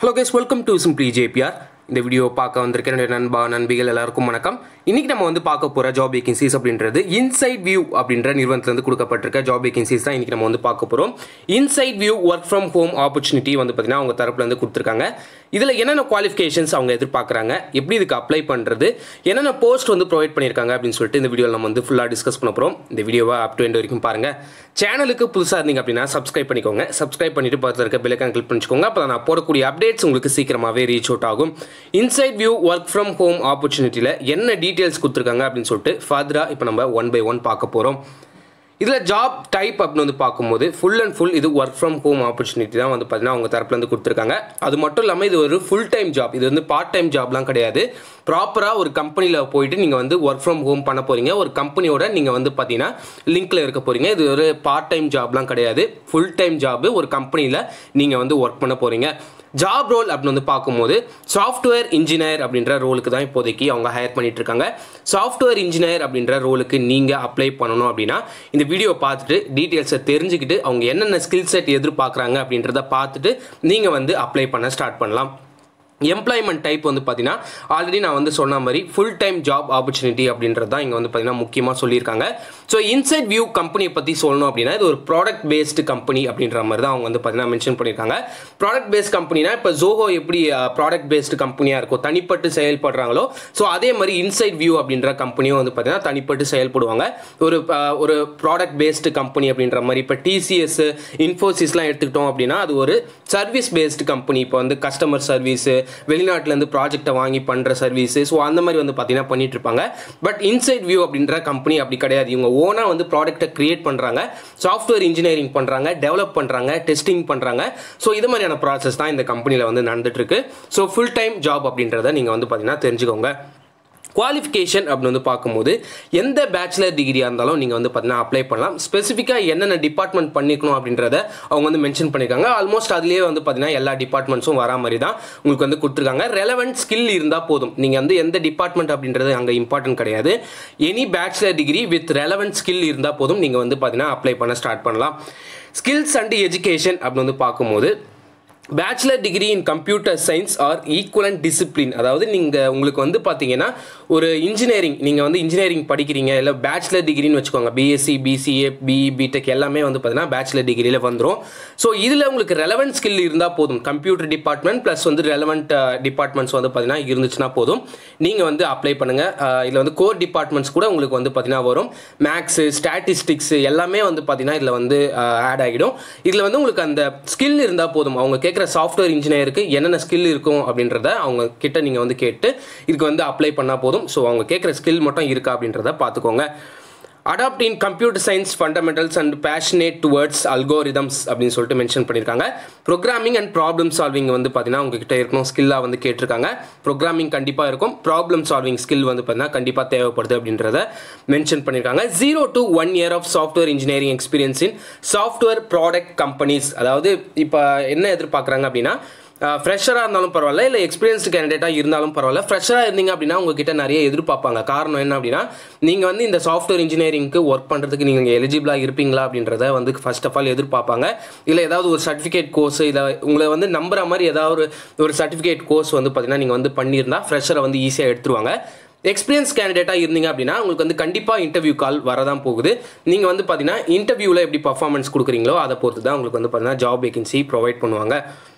hello guys welcome to simply JPR இந்த video பார்க்க வந்திருக்கிற என்னுடைய நண்பா நண்பிகள் எல்லாருக்கும் வணக்கம் இன்னைக்கு நம்ம வந்து பார்க்க போகிற ஜாப் வேகன்சிஸ் அப்படின்றது இன்சைட் வியூ அப்படின்ற நிறுவனத்திலிருந்து கொடுக்கப்பட்டிருக்க ஜாப் வேகன்சிஸ் தான் இன்னைக்கு நம்ம வந்து பார்க்க போகிறோம் Insight View work from home opportunity வந்து பார்த்தீங்கன்னா அவங்க தரப்புலேருந்து கொடுத்துருக்காங்க இதில் என்னென்ன குவாலிஃபிகேஷன்ஸ் அவங்க எதிர்பார்க்குறாங்க எப்படி இதுக்கு அப்ளை பண்ணுறது என்னென்ன போஸ்ட் வந்து ப்ரொவைட் பண்ணியிருக்காங்க அப்படின்னு சொல்லிட்டு இந்த வீடியோவில் நம்ம வந்து ஃபுல்லாக டிஸ்கஸ் பண்ண போகிறோம் இந்த வீடியோவை அப் டு எண்ட் வரைக்கும் பாருங்கள் சேனலுக்கு புதுசாக இருந்தீங்க அப்படின்னா சப்ஸ்கிரைப் பண்ணிக்கோங்க சப்ஸ்கிரைப் பண்ணிட்டு பக்கத்தில் இருக்க பெல்லைக்கான் கிளிக் பண்ணிக்கோங்க அப்போ நான் போடக்கூடிய அப்டேட்ஸ் உங்களுக்கு சீக்கிரமாகவே ரீச் அவுட் ஆகும் Insight View work from home ஆப்பர்ச்சுனிட்டியில் என்ன டீட்டெயில்ஸ் கொடுத்துருக்காங்க அப்படின்னு சொல்லிட்டு ஃபர்தராக இப்போ நம்ம ஒன் பை ஒன் பார்க்க போகிறோம் இதில் ஜாப் டைப் அப்படின்னு வந்து பார்க்கும்போது ஃபுல் அண்ட் ஃபுல் இது ஒர்க் ஃப்ரம் ஹோம் ஆப்பர்ச்சுனிட்டி தான் வந்து பார்த்தீங்கன்னா அவங்க தரப்புலேருந்து கொடுத்துருக்காங்க அது மட்டும் இல்லாமல் இது ஒரு ஃபுல் டைம் ஜாப் இது வந்து பார்ட் டைம் ஜாப்லாம் கிடையாது ப்ராப்பராக ஒரு கம்பெனியில் போயிட்டு நீங்கள் வந்து ஒர்க் ஃப்ரம் ஹோம் பண்ண போகிறீங்க ஒரு கம்பெனியோட நீங்கள் வந்து பார்த்தீங்கன்னா லிங்க்கில் இருக்க போகிறீங்க இது ஒரு பார்ட் டைம் ஜாப்லாம் கிடையாது ஃபுல் டைம் ஜாப் ஒரு கம்பெனியில் நீங்கள் வந்து ஒர்க் பண்ண போகிறீங்க ஜாப் ரோல் அப்படின்னு வந்து பார்க்கும்போது சாஃப்ட்வேர் இன்ஜினியர் அப்படின்ற ரோலுக்கு தான் இப்போதைக்கு அவங்க ஹையர் பண்ணிட்டு இருக்காங்க சாஃப்ட்வேர் இன்ஜினியர் அப்படின்ற ரோலுக்கு நீங்கள் அப்ளை பண்ணணும் அப்படின்னா இந்த வீடியோ பார்த்துட்டு டீட்டெயில்ஸை தெரிஞ்சுக்கிட்டு அவங்க என்னென்ன ஸ்கில் செட் எதிர்பார்க்குறாங்க அப்படின்றத பார்த்துட்டு நீங்கள் வந்து அப்ளை பண்ண ஸ்டார்ட் பண்ணலாம் எம்ப்ளாய்மெண்ட் டைப் வந்து பார்த்தீங்கன்னா ஆல்ரெடி நான் வந்து சொன்ன மாதிரி ஃபுல் டைம் ஜாப் ஆப்பர்ச்சுனிட்டி அப்படின்றது தான் இங்கே வந்து பார்த்தீங்கன்னா முக்கியமாக சொல்லியிருக்காங்க ஸோ இன்சைட் வியூ கம்பெனியை பற்றி சொல்லணும் அப்படின்னா இது ஒரு ப்ராடக்ட் பேஸ்டு கம்பெனி அப்படின்ற மாதிரி தான் அவங்க வந்து பார்த்தீங்கன்னா மென்ஷன் பண்ணியிருக்காங்க ப்ராடக்ட் பேஸ்ட் கம்பெனினா இப்போ ஜோஹோ எப்படி ப்ராடக்ட் பேஸ்டு கம்பெனியாக இருக்கும் தனிப்பட்டு செயல்படுறாங்களோ ஸோ அதே மாதிரி இன்சைட் வியூ அப்படின்ற கம்பெனியும் வந்து பார்த்தீங்கன்னா தனிப்பட்டு செயல்படுவாங்க ஒரு அஹ், ஒரு ப்ராடக்ட் பேஸ்டு கம்பெனி அப்படின்ற மாதிரி இப்போ டிசிஎஸ் இன்ஃபோசிஸ்லாம் எடுத்துக்கிட்டோம் அப்படின்னா அது ஒரு சர்வீஸ் பேஸ்டு கம்பெனி இப்போ வந்து கஸ்டமர் சர்வீஸு வெளிநாட்டிலேருந்து ப்ராஜெக்டை வாங்கி பண்ணுற சர்வீஸு ஸோ அந்த மாதிரி வந்து பார்த்தீங்கன்னா பண்ணிட்டு இருப்பாங்க பட் இன்சைட் வியூ அப்படின்ற கம்பெனி அப்படி கிடையாது இவங்க ஓனாக வந்து ப்ராடக்ட்டை கிரியேட் பண்ணுறாங்க சாஃப்ட்வேர் இன்ஜினியரிங் பண்ணுறாங்க டெவலப் பண்ணுறாங்க டெஸ்டிங் பண்ணுறாங்க ஸோ இது மாதிரியான ப்ராசஸ் தான் இந்த கம்பெனியில் வந்து நடந்துட்டு இருக்கு ஸோ ஃபுல் டைம் ஜாப் அப்படின்றத நீங்கள் வந்து பார்த்தீங்கன்னா தெரிஞ்சுக்கோங்க குவாலிஃபிகேஷன் அப்படின்னு வந்து பார்க்கும்போது எந்த பேச்சுலர் டிகிரியாக இருந்தாலும் நீங்கள் வந்து பார்த்தீங்கன்னா அப்ளை பண்ணலாம் ஸ்பெசிஃபிக்காக என்னென்ன டிபார்ட்மெண்ட் பண்ணிக்கணும் அப்படின்றத அவங்க வந்து மென்ஷன் பண்ணியிருக்காங்க ஆல்மோஸ்ட் அதுலேயே வந்து பார்த்தீங்கன்னா எல்லா டிபார்ட்மெண்ட்ஸும் வரா மாதிரி தான் உங்களுக்கு வந்து கொடுத்துருக்காங்க ரெலவெண்ட் ஸ்கில் இருந்தால் போதும் நீங்கள் வந்து எந்த டிபார்ட்மெண்ட் அப்படின்றது அங்கே இம்பார்ட்டன்ட் கிடையாது any bachelor degree with relevant skill இருந்தால் போதும் நீங்கள் வந்து பார்த்தீங்கன்னா அப்ளை பண்ண ஸ்டார்ட் பண்ணலாம் ஸ்கில்ஸ் அண்ட் எஜுகேஷன் அப்படின்னு வந்து பார்க்கும்போது bachelor degree in computer science or equivalent discipline அதாவது நீங்கள் உங்களுக்கு வந்து பார்த்தீங்கன்னா ஒரு இன்ஜினியரிங் நீங்கள் வந்து இன்ஜினியரிங் படிக்கிறீங்க இல்லை பேச்சுலர் டிகிரின்னு வச்சுக்கோங்க பிஎஸ்சி பிசிஏ பிஇ பிடெக் எல்லாமே வந்து பார்த்தீங்கன்னா பேச்சுலர் டிகிரியில் வந்துடும் ஸோ இதில் உங்களுக்கு ரெலவெண்ட் ஸ்கில் இருந்தால் போதும் கம்ப்யூட்டர் டிபார்ட்மெண்ட் ப்ளஸ் வந்து ரெலவெண்ட் டிபார்ட்மெண்ட்ஸ் வந்து பார்த்தீங்கன்னா இருந்துச்சுன்னா போதும் நீங்கள் வந்து அப்ளை பண்ணுங்கள் இதில் வந்து கோர் டிபார்ட்மெண்ட்ஸ் கூட உங்களுக்கு வந்து பார்த்தீங்கன்னா வரும் மேக்ஸு ஸ்டாட்டிஸ்டிக்ஸ் எல்லாமே வந்து பார்த்தீங்கன்னா இதில் வந்து ஆட் ஆகிடும் இதில் வந்து உங்களுக்கு அந்த ஸ்கில் இருந்தால் போதும் அவங்க கேட்குற சாஃப்ட்வேர் இன்ஜினியருக்கு என்னென்ன ஸ்கில் இருக்கும் அப்படின்றத அவங்க கிட்ட நீங்கள் வந்து கேட்டு இதுக்கு வந்து அப்ளை பண்ணால் போதும் ஸோ அவங்க கேட்குற ஸ்கில் மட்டும் இருக்கா அப்படின்றத பார்த்துக்கோங்க adapt in computer science fundamentals and passionate towards algorithms அப்படின்னு சொல்லிட்டு மென்ஷன் பண்ணியிருக்காங்க ப்ரோக்ராமிங் அண்ட் ப்ராப்ளம் சால்விங் வந்து பார்த்தீங்கன்னா உங்ககிட்ட இருக்கணும் ஸ்கில்லாக வந்து கேட்டிருக்காங்க ப்ரோக்ராமிங் கண்டிப்பாக இருக்கும் ப்ராப்ளம் சால்விங் ஸ்கில் வந்து பார்த்தீங்கன்னா கண்டிப்பாக தேவைப்படுது அப்படின்றத மென்ஷன் பண்ணியிருக்காங்க zero to one year of software engineering experience in software product companies அதாவது இப்போ என்ன எதிர்பார்க்குறாங்க அப்படின்னா ஃப்ரெஷராக இருந்தாலும் பரவாயில்ல இல்லை எக்ஸ்பீரியன்ஸ்டு கேண்டிடேட்டாக இருந்தாலும் பரவாயில்ல ஃப்ரெஷராக இருந்தீங்க அப்படின்னா உங்ககிட்ட நிறைய எதிர்பார்ப்பாங்க காரணம் என்ன அப்படின்னா நீங்கள் வந்து இந்த சாஃப்ட்வேர் இன்ஜினியரிங்க்கு ஒர்க் பண்ணுறதுக்கு நீங்கள் எலிஜிபிளாக இருப்பீங்களா அப்படின்றத வந்து ஃபர்ஸ்ட் ஆஃப் ஆல் எதிர்பார்ப்பாங்க இல்லை ஏதாவது ஒரு சர்டிஃபிகேட் கோர்ஸ் இதை உங்களை வந்து நம்புற மாதிரி ஏதாவது ஒரு ஒரு சர்டிஃபிகேட் கோர்ஸ் வந்து பார்த்தீங்கன்னா நீங்கள் வந்து பண்ணியிருந்தா ஃப்ரெஷரை வந்து ஈஸியாக எடுத்துருவாங்க எக்ஸ்பீரியன்ஸ் கேண்டிடேட்டாக இருந்தீங்க அப்படின்னா உங்களுக்கு வந்து கண்டிப்பாக இன்டர்வியூ கால் வரதான் போகுது நீங்கள் வந்து பார்த்தீங்கன்னா இன்டர்வியூவில் எப்படி பர்ஃபார்மன்ஸ் கொடுக்குறீங்களோ அதை பொறுத்து தான் உங்களுக்கு வந்து பார்த்தீங்கன்னா ஜாப் வேகன்சி ப்ரொவைட் பண்ணுவாங்க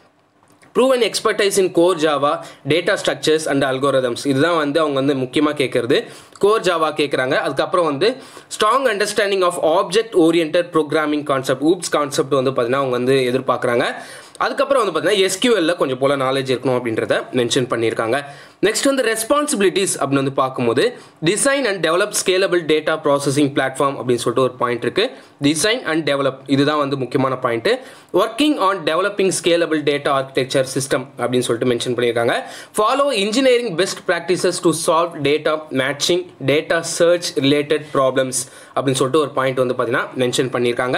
proven expertise in core Java data structures and algorithms இதுதான் வந்து அவங்க வந்து முக்கியமாக கேட்குறது கோர் ஜாவா கேட்குறாங்க அதுக்கப்புறம் வந்து strong understanding of object orient programming concept OOPS concept வந்து பார்த்தீங்கன்னா அவங்க வந்து எதிர்பார்க்குறாங்க அதுக்கப்புறம் வந்து பார்த்தீங்கன்னா எஸ்கியூஎல்ல கொஞ்சம் போல நாலேஜ் இருக்கணும் அப்படின்றத மென்ஷன் பண்ணியிருக்காங்க நெக்ஸ்ட் வந்து ரெஸ்பான்சிபிலிட்டிஸ் அப்படின்னு வந்து பார்க்கும்போது design and develop scalable data processing platform அப்படின்னு சொல்லிட்டு ஒரு பாயிண்ட் இருக்கு டிசைன் அண்ட் டெவலப் இதுதான் வந்து முக்கியமான point working on developing scalable data architecture system அப்படின்னு சொல்லிட்டு மென்ஷன் பண்ணியிருக்காங்க follow engineering best practices to solve data matching data search related problems அப்படின்னு சொல்லிட்டு ஒரு பாயிண்ட் வந்து பார்த்தீங்கன்னா மென்ஷன் பண்ணியிருக்காங்க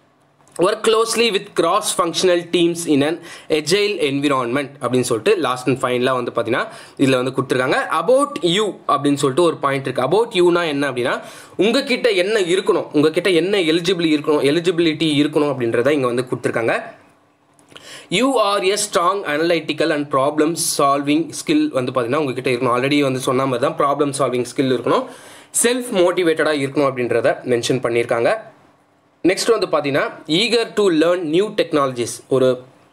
work closely with cross functional teams in an agile environment அப்படின்னு சொல்லிட்டு லாஸ்ட் அண்ட் ஃபைனலாக வந்து பார்த்தீங்கன்னா இதில் வந்து கொடுத்துருக்காங்க அபவுட் யூ அப்படின்னு சொல்லிட்டு ஒரு பாயிண்ட் இருக்குது அபவுட் யூனா என்ன அப்படின்னா உங்ககிட்ட என்ன இருக்கணும் உங்ககிட்ட என்ன எலிஜிபிள் இருக்கணும் எலிஜிபிலிட்டி இருக்கணும் அப்படின்றத இங்கே வந்து கொடுத்துருக்காங்க you are a strong analytical and problem solving skill வந்து பார்த்தீங்கன்னா உங்ககிட்ட இருக்கணும் ஆல்ரெடி வந்து சொன்ன மாதிரி தான் ப்ராப்ளம் சால்விங் ஸ்கில் இருக்கணும் செல்ஃப் மோட்டிவேட்டடாக இருக்கணும் அப்படின்றத மென்ஷன் பண்ணியிருக்காங்க நெக்ஸ்ட் வந்து பார்த்தீங்கன்னா eager to learn new technologies ஒரு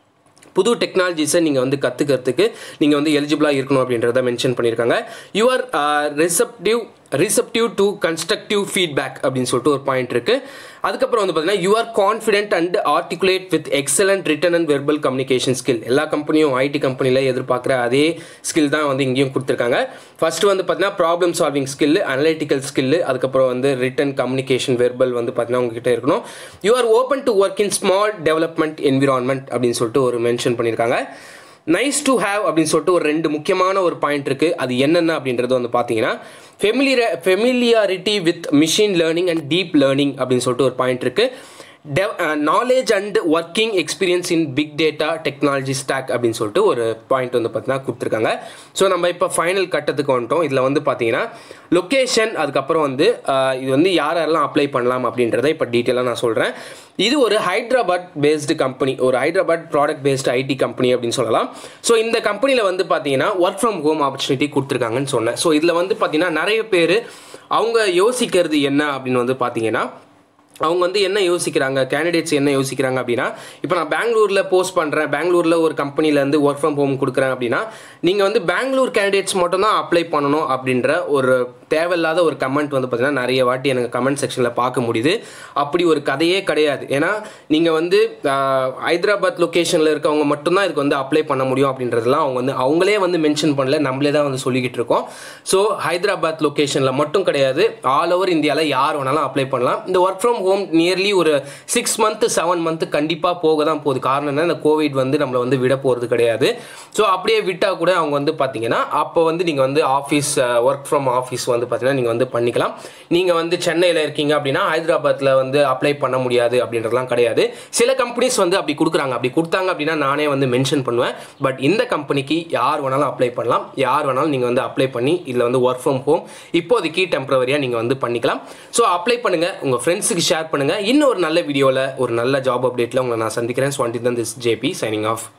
புது டெக்னாலஜிஸை நீங்கள் வந்து கற்றுக்கிறதுக்கு நீங்கள் வந்து எலிஜிபிளாக இருக்கணும் அப்படின்றத மென்ஷன் பண்ணியிருக்காங்க your receptive receptive to constructive feedback அப்படின்னு சொல்லிட்டு ஒரு பாயிண்ட் இருக்குது அதுக்கப்புறம் வந்து பார்த்தீங்கன்னா you are confident and articulate with excellent written and verbal communication skill எல்லா கம்பெனியும் ஐடி கம்பெனியில் எதிர்பார்க்குற அதே ஸ்கில் தான் வந்து இங்கேயும் கொடுத்துருக்காங்க ஃபர்ஸ்ட் வந்து பார்த்தீங்கன்னா problem solving skill analytical skill அதுக்கப்புறம் வந்து ரிட்டன் கம்யூனிகேஷன் வெர்பல் வந்து பார்த்தீங்கன்னா உங்ககிட்ட இருக்கணும் you are open to work in small development environment அப்படின்னு சொல்லிட்டு ஒரு மென்ஷன் பண்ணியிருக்காங்க நைஸ் டு ஹேவ் அப்படின்னு சொல்லிட்டு ஒரு ரெண்டு முக்கியமான ஒரு பாயிண்ட் இருக்குது அது என்னென்ன அப்படின்றது வந்து பார்த்தீங்கன்னா familiar familiarity with machine learning and deep learning அப்படின்னு சொல்லிட்டு ஒரு பாயிண்ட் இருக்குது dev knowledge and working experience in big data technology stack அப்படின்னு சொல்லிட்டு ஒரு பாயிண்ட் வந்து பார்த்தீங்கன்னா கொடுத்துருக்காங்க ஸோ நம்ம இப்போ ஃபைனல் கட்டத்துக்கு வந்துட்டோம் இதில் வந்து பார்த்தீங்கன்னா லொக்கேஷன் அதுக்கப்புறம் வந்து இது வந்து யார் யாரெல்லாம் அப்ளை பண்ணலாம் அப்படின்றத இப்போ டீட்டெயிலாக நான் சொல்கிறேன் இது ஒரு ஹைதராபாத் பேஸ்டு கம்பெனி ஒரு Hyderabad product based IT company அப்படின்னு சொல்லலாம் ஸோ இந்த கம்பெனியில் வந்து பார்த்தீங்கன்னா ஒர்க் ஃப்ரம் ஹோம் ஆப்பர்ச்சுனிட்டி கொடுத்துருக்காங்கன்னு சொன்னேன் ஸோ இதில் வந்து பார்த்தீங்கன்னா நிறைய பேர் அவங்க யோசிக்கிறது என்ன அப்படின்னு வந்து பார்த்தீங்கன்னா அவங்க வந்து என்ன யோசிக்கிறாங்க கேண்டிடேட்ஸ் என்ன யோசிக்கிறாங்க அப்படின்னா இப்போ நான் பெங்களூரில் போஸ்ட் பண்ணுறேன் பெங்களூரில் ஒரு கம்பெனிலேருந்து ஒர்க் ஃப்ரம் ஹோம் கொடுக்குறேன் அப்படின்னா நீங்கள் வந்து பெங்களூர் கேண்டிடேட்ஸ் மட்டும் தான் அப்ளை பண்ணணும் அப்படின்ற ஒரு தேவையில்லாத ஒரு கமெண்ட் வந்து பார்த்தீங்கன்னா நிறைய வாட்டி எனக்கு கமெண்ட் செக்ஷனில் பார்க்க முடியுது அப்படி ஒரு கதையே கிடையாது ஏன்னா நீங்கள் வந்து ஹைதராபாத் லொக்கேஷனில் இருக்கவங்க மட்டும்தான் இதுக்கு வந்து அப்ளை பண்ண முடியும் அப்படின்றதெல்லாம் அவங்க வந்து அவங்களே வந்து மென்ஷன் பண்ணல நம்மளே தான் வந்து சொல்லிக்கிட்டு இருக்கோம் ஸோ ஹைதராபாத் லொக்கேஷனில் மட்டும் கிடையாது ஆல் ஓவர் இந்தியாவில் யார் வேணாலும் அப்ளை பண்ணலாம் இந்த ஒர்க் ஃப்ரம் ஹோம் நியர்லி ஒரு சிக்ஸ் மந்த்து செவன் மந்த்து கண்டிப்பாக போக தான் போகுது காரணம் என்ன இந்த கோவிட் வந்து நம்மளை வந்து விட போகிறது கிடையாது ஸோ அப்படியே விட்டால் கூட அவங்க வந்து பார்த்தீங்கன்னா அப்போ வந்து நீங்கள் வந்து ஆஃபீஸ் ஒர்க் ஃப்ரம் ஆஃபீஸ் வந்து பார்த்தீங்கன்னா நீங்கள் வந்து பண்ணிக்கலாம் நீங்கள் வந்து சென்னையில் இருக்கீங்க அப்படின்னா ஹைதராபாத்தில் வந்து அப்ளை பண்ண முடியாது அப்படின்றதுலாம் கிடையாது சில கம்பெனிஸ் வந்து அப்படி கொடுக்குறாங்க அப்படி கொடுத்தாங்க அப்படின்னா நானே வந்து மென்ஷன் பண்ணுவேன் பட் இந்த கம்பெனிக்கு யார் வேணாலும் அப்ளை பண்ணலாம் யார் வேணாலும் நீங்கள் வந்து அப்ளை பண்ணி இதில் வந்து ஒர்க் ஃப்ரம் ஹோம் இப்போதைக்கு டெம்பரவரியாக நீங்கள் வந்து பண்ணிக்கலாம் ஸோ அப்ளை பண்ணுங்கள் உங்கள் ஃப்ரெண்ட்ஸுக்கு ஷேர் பண்ணுங்கள் இன்னும் ஒரு நல்ல வீடியோவில் ஒரு நல்ல ஜாப் அப்டேட்டில் உங்களை நான் சந்திக்கிறேன் so until then this JP signing of